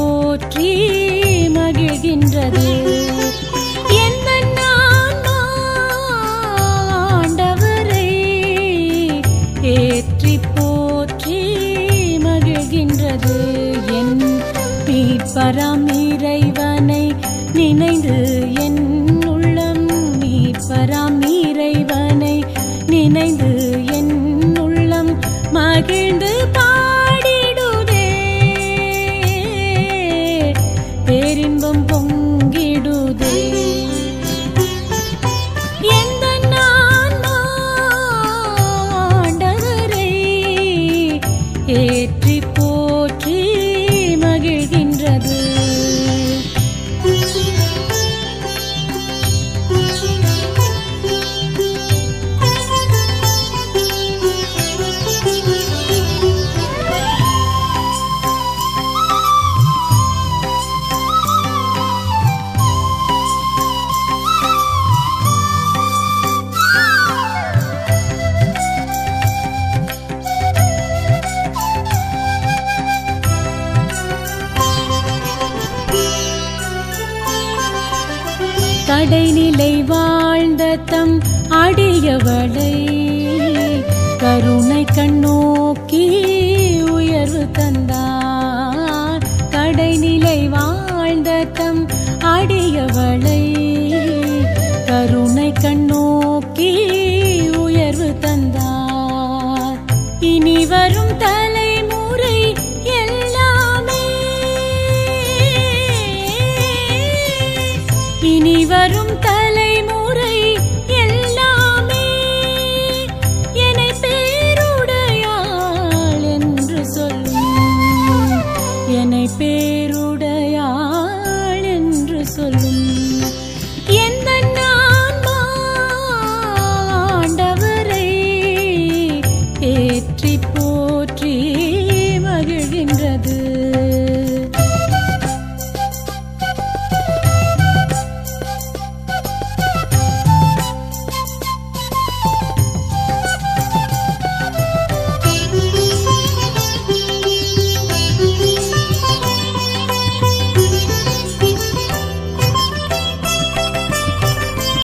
போற்றி மகிழ்கின்றது எந்த ஆண்டவரை ஏற்றி போற்றி மகிழ்கின்றது என் மீட்பராம் இறைவனை நினைந்து என் உள்ளம் மீட்பராம் இறைவனை நினைந்து என் உள்ளம் மகிழ்ந்து பாடிடுதே பேரின்பம் பொங்கிடுதே எந்த ஆண்டவரை ஏற்றி போற்றி மகிழ்கின்றது கடைநிலை வாழ்ந்த தம் அடியவளை கருணை கண்ணோக்கி உயர்வு தந்தார் கடைநிலை வாழ்ந்த தம் அடியவளை கருணை கண்ணோக்கி உயர்வு தந்தார் இனி வரும் தலைமுறை எல்லாமே இனி வரும் தலைமுறை எல்லாமே என்னை பேருடையாள் என்று சொல்லும் என்னை பேருடையாள் என்று சொல்லும்